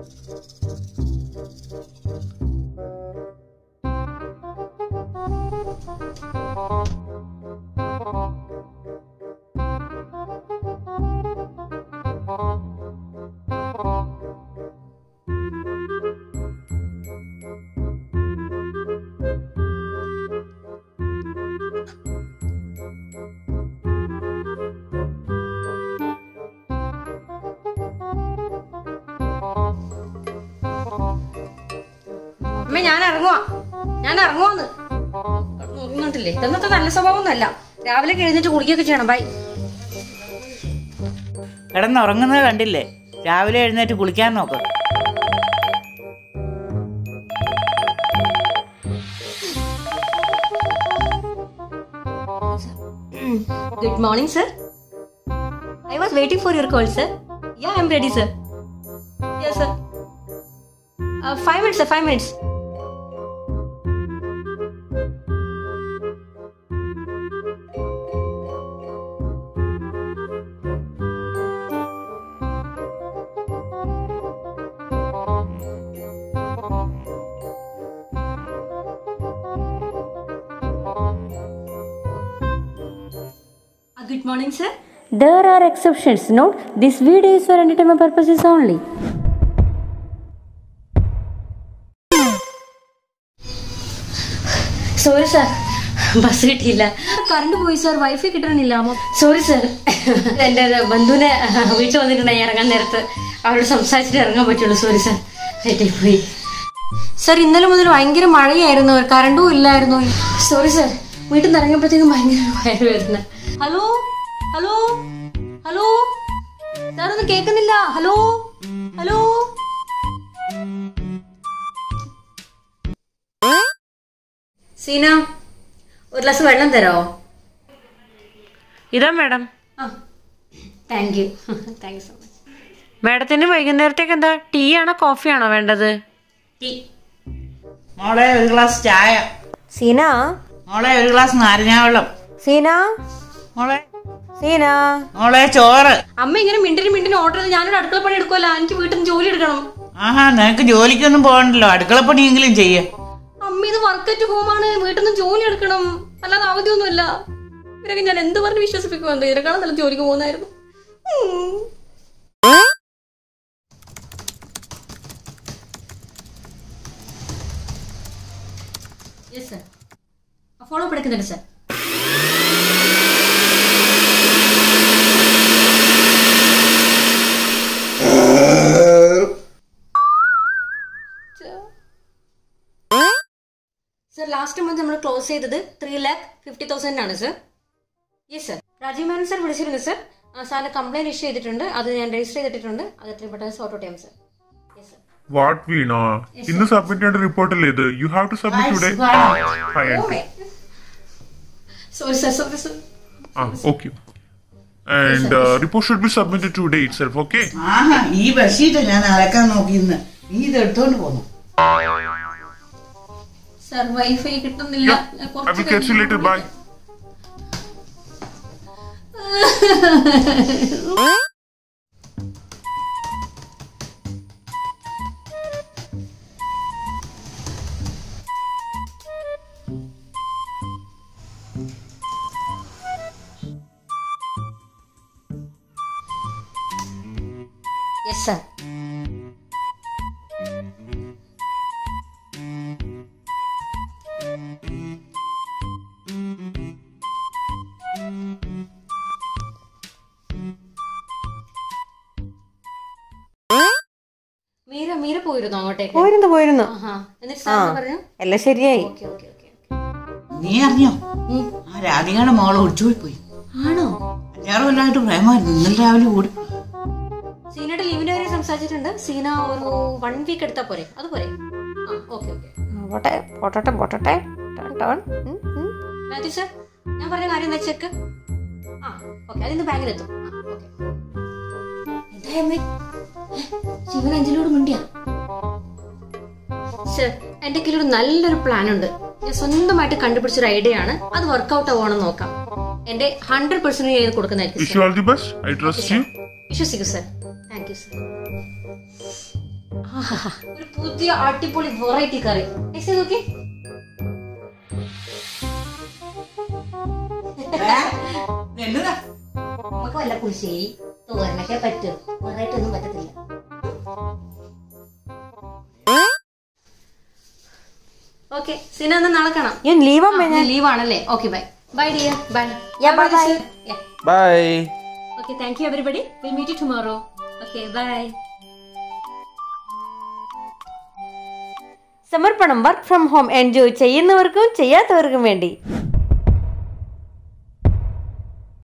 അമ്മ ഞാൻ ഇറങ്ങുവാ ഞാൻ ഇറങ്ങുവാന്ന് നോക്കുന്നുണ്ടല്ലേ ഇതൊന്നത്തെ നല്ല സ്വഭാവമൊന്നുമല്ല രാവിലെ എഴുന്നേറ്റ് കുടിക്കുകയൊക്കെ ചെയ്യണം ബൈ കിടന്നുറങ്ങുന്നത് കണ്ടില്ലേ രാവിലെ എഴുന്നേറ്റ് കുളിക്കാൻ നോക്ക് Good morning, sir. I was waiting for your call, sir. Yeah, I'm ready, sir. Yes, sir. Uh, five minutes, sir. Five minutes. Uh, good morning, sir. There are exceptions. Note, this video is for entertainment purposes only. Sorry sir bus കിട്ടിയില്ല current പോയി sir wifi കിട്ടണില്ല sorry sir എൻ്റെ ബന്ധുവിനെ വീട്ടിൽ വന്നിട്ടുണ്ടായി ഇറങ്ങാൻ നേരത്ത് അവരോട് സംസാരിച്ചിട്ട് ഇറങ്ങാൻ പറ്റുള്ളൂ സോറി സാർ ലേറ്റായി പോയി സാർ ഇന്നലെ മുതൽ ഭയങ്കര മഴയായിരുന്നു കറണ്ടും ഇല്ലായിരുന്നു സോറി സാർ വീട്ടിൽ നിന്ന് ഇറങ്ങിയപ്പോഴത്തേക്കും ഭയങ്കര വയറ് വരുന്ന ഹലോ ഹലോ ഹലോ സാർ ഒന്നും കേൾക്കുന്നില്ല ഹലോ ഹലോ സീന ഒരു ഗ്ലാസ് വെള്ളം തരാമോ ഇതാ മാഡം ആ thank you thank you so much മാഡത്തിന് വൈകുന്നേരത്തേക്ക് എന്താ ടീ ആണോ കോഫി ആണോ വേണ്ടത് ടീ മോളെ ഒരു ഗ്ലാസ് ചായ സീന മോളെ ഒരു ഗ്ലാസ് നാരങ്ങാ വെള്ളം സീന മോളെ സീന മോളെ ചോറ് അമ്മ ഇങ്ങനെ മിണ്ടിന് മിണ്ടിന് ഓർഡർ ചെയ്ത് ഞാനൊരു അടുക്കള പണി എടുക്കുമല്ലോ എനിക്ക് വീട്ടിൽ നിന്ന് ജോലി എടുക്കണം ആഹാ നിനക്ക് ജോലിക്കൊന്നും പോകണ്ടല്ലോ അടുക്കളപ്പണിയെങ്കിലും ചെയ്യ അമ്മ ഇത് വർക്ക് അറ്റ് ഹോമാണ് വീട്ടിൽ നിന്ന് ജോലി എടുക്കണം അല്ലാതെ അവധിയൊന്നുമല്ല ഇവരൊക്കെ ഞാൻ എന്ത് പറഞ്ഞ് വിശ്വസിപ്പിക്കുമെന്ന് ഇതിനെക്കാളും നല്ല ജോലിക്ക് പോകുന്നായിരുന്നു ഉം. Yes, sir. ഫോളോ അപ്പ് എടുക്കുന്നുണ്ട് സർ സർ ലാസ്റ്റ് മന്ത് നമ്മൾ ക്ലോസ് ചെയ്തത് ത്രീ ലാക്ക് ഫിഫ്റ്റി തൗസൻഡ് ആണ് sir yes sir Rajeev Menon sir വിളിച്ചിരുന്നു സർ സാറിന് കംപ്ലൈന്റ് ഇഷ്യൂ ചെയ്തിട്ടുണ്ട് അത് ഞാൻ രജിസ്റ്റർ ചെയ്തിട്ടുണ്ട് അത് എത്രയും പെട്ടെന്ന് സോർട്ട് ഔട്ട് ചെയ്യാം sir yes sir what Veena ഇന്ന് സബ്മിറ്റ് ചെയ്യേണ്ട റിപ്പോർട്ടല്ലേ ഇത് you have to submit today hi aunty sorry sir sorry sir ah okay and report should be submitted today it itself okay ആഹാ ഈ ബെഡ്ഷീറ്റ് ഞാൻ അലക്കാൻ നോക്കിയിരുന്ന് നീ ഇത് എടുത്തോണ്ട് പോന്നു സർ വൈഫൈ കിട്ടുന്നില്ല ഞാൻ ഐ കുറച്ച് will catch you later bye yes sir Meera Meera പോയിരുന്നു അങ്ങോട്ടേക്ക് പോയിരുന്നു പോയിരുന്നു ആഹാ എന്നിട്ട് സാർ പറഞ്ഞു എല്ലാം ശരിയായി ഓക്കെ ഓക്കെ ഓക്കെ നീ അറിഞ്ഞോ ആ രാധികയുടെ മോള് ഒളിച്ചോടി പോയി ആണോ അഞ്ചാറ് കൊല്ലമായിട്ട് പ്രേമമായിരുന്നു ഇന്നലെ രാവിലെ ഓടി സീനയുടെ ലീവിന്റെ കാര്യം സംസാരിച്ചിട്ടുണ്ട് സീന ഒരു വൺ വീക്ക് എടുത്താ പോരെ അത് പോരെ ആ ഓക്കെ ഓക്കെ പോട്ടെ പോട്ടെ പോട്ടെ ടേൺ ടേൺ ഉം, ഉം. മാത്യു സർ ഞാൻ പറഞ്ഞ കാര്യം എന്താ ചെക്ക് ആ ഓക്കെ അതിന്ന് ബാങ്കിലെത്തും ആ ഓക്കെ എന്താ അമ്മേ ഏ, ശിവൻ അഞ്ജലിയോട് മിണ്ടിയ സർ എന്റെ കയ്യിൽ ഒരു നല്ലൊരു പ്ലാൻ ഉണ്ട് ഞാൻ സ്വന്തമായിട്ട് കണ്ടുപിടിച്ചൊരു ഐഡിയ ആണ് അത് വർക്ക്ഔട്ട് ആവണം നോക്കാം എന്റെ ഹൺഡ്രഡ് പെർസെന്റ് ചെയ്ത് കൊടുക്കുന്നതായിരിക്കും wish you all the best I trust you വിശ്വസിക്കൂ സർ താങ്ക് യു സർ ആഹാ, ഒരു പുതിയ അടിപൊളി വെറൈറ്റി കറി ടേസ്റ്റ് ചെയ്ത് നോക്കി എന്നതാ നമുക്ക് വല്ല പുളിശ്ശേരി തോരനൊക്കെ പറ്റും വെറൈറ്റി ഒന്നും പറ്റത്തില്ല ഓക്കെ സിന എന്നാ നാളെ കാണാം ഞാൻ ലീവ് അമ്മ ലീവ് ആണല്ലേ okay bye bye dear bye bye okay thank you everybody will meet you tomorrow okay bye സമർപ്പണം വർക്ക് ഫ്രം ഹോം എൻജോയ് ചെയ്യുന്നവർക്കും ചെയ്യാത്തവർക്കും വേണ്ടി